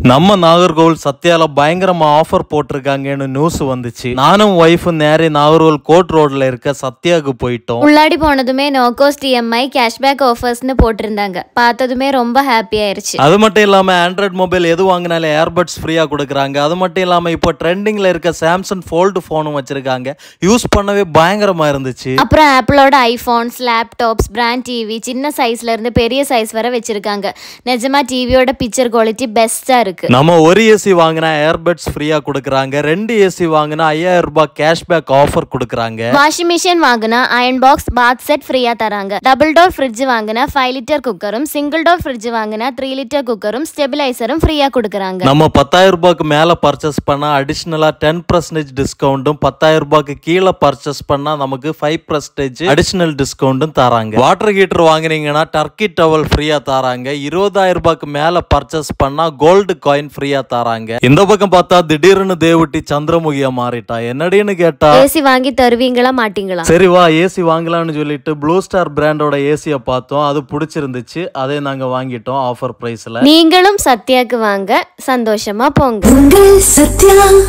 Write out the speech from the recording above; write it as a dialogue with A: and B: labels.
A: நம்ம நாகர்கோவில் சத்யால பயங்கரமா offer போட்டிருக்காங்கன்னு news வந்துச்சு நானும் ஒய்ஃபும் நேரே நாகர்கோவில் கோட் ரோட்ல இருக்க சத்யாவுக்கு போயிட்டோம்
B: உள்ளாடி போனதுமே நோ கோஸ்ட் இஎம்ஐ கேஷ்பேக் ஆஃபர்ஸ்னு போட்டிருந்தாங்க பார்த்ததுமே ரொம்ப ஹாப்பி ஆயிருச்சு
A: அது மட்டும் இல்லாம ஆண்ட்ராய்ட் மொபைல் எது வாங்கினாலும் ஏர்பட்ஸ் ஃப்ரீயா கொடுக்குறாங்க அது மட்டும் இல்லாம இப்போ ட்ரெண்டிங்ல இருக்க சாம்சங் ஃபோல்டு ஃபோனும் வச்சிருக்காங்க யூஸ் பண்ணவே பயங்கரமா இருந்துச்சு
B: அப்புறம் ஆப்பிளோட ஐஃபோன்ஸ் லேப்டாப்ஸ் பிராண்ட் டிவி சின்ன சைஸ்ல இருந்து பெரிய சைஸ் வரை வச்சிருக்காங்க நிஜமா டிவியோட பிக்சர் குவாலிட்டி பெஸ்டா இருக்கு
A: நம்ம ஒரு ஏசி வாங்கினா ஏர்பட்ஸ் ஃப்ரீயா கொடுக்குறாங்க ரெண்டு ஏசி வாங்கினா ஐயாயிரம் ரூபாய் கேஷ்பேக் ஆஃபர் கொடுக்குறாங்க
B: வாஷிங் மிஷின் வாங்கினா அயன் பாக்ஸ் பாத் செட் ஃப்ரீயா தராங்க டபுள் டோர் ஃப்ரிட்ஜ் வாங்கினா ஃபைவ் லிட்டர் குக்கரும் சிங்கிள் டோர் ஃப்ரிட்ஜ் வாங்கினா த்ரீ லிட்டர் குக்கரும் ஸ்டெபிலைசரும் ஃப்ரீயா கொடுக்குறாங்க
A: நம்ம பத்தாயிரம் ரூபாய்க்கு மேல பர்ச்சேஸ் பண்ணா அடிஷ்னலா டென் பர்சன்டேஜ் டிஸ்கவுண்ட்டும் பத்தாயிரம் ரூபாய்க்கு கீழே பர்ச்சேஸ் பண்ணா நமக்கு ஃபைவ் பர்சன்டேஜ் அடிஷ்னல் டிஸ்கவுண்ட்டும் தராங்க வாட்டர் ஹீட்டர் வாங்குனீங்கன்னா டர்க்கி டவல் ஃப்ரீயா தராங்க இருபதாயிரம் ரூபாய்க்கு மேல பர்ச்சேஸ் பண்ணா கோல்டு காயின் ஃப்ரீயா தராங்க இந்த பக்கம் பார்த்தா திடீர்னு தேவட்டி சந்திரமுகியா மாறிட்டா என்னடின்னு கேட்டா
B: ஏசி வாங்கி தருவீங்களா மாட்டீங்களா
A: சரி வா ஏசி வாங்கலாம்னு சொல்லிட்டு ப்ளூ ஸ்டார் பிராண்டோட ஏசியை பார்த்தோம் அது பிடிச்சிருந்துச்சு அதே நாங்க வாங்கிட்டோம் ஆஃபர் பிரைஸ்ல
B: நீங்களும் சத்யாக்கு வாங்க சந்தோஷமா போங்க
C: உங்கள் சத்யா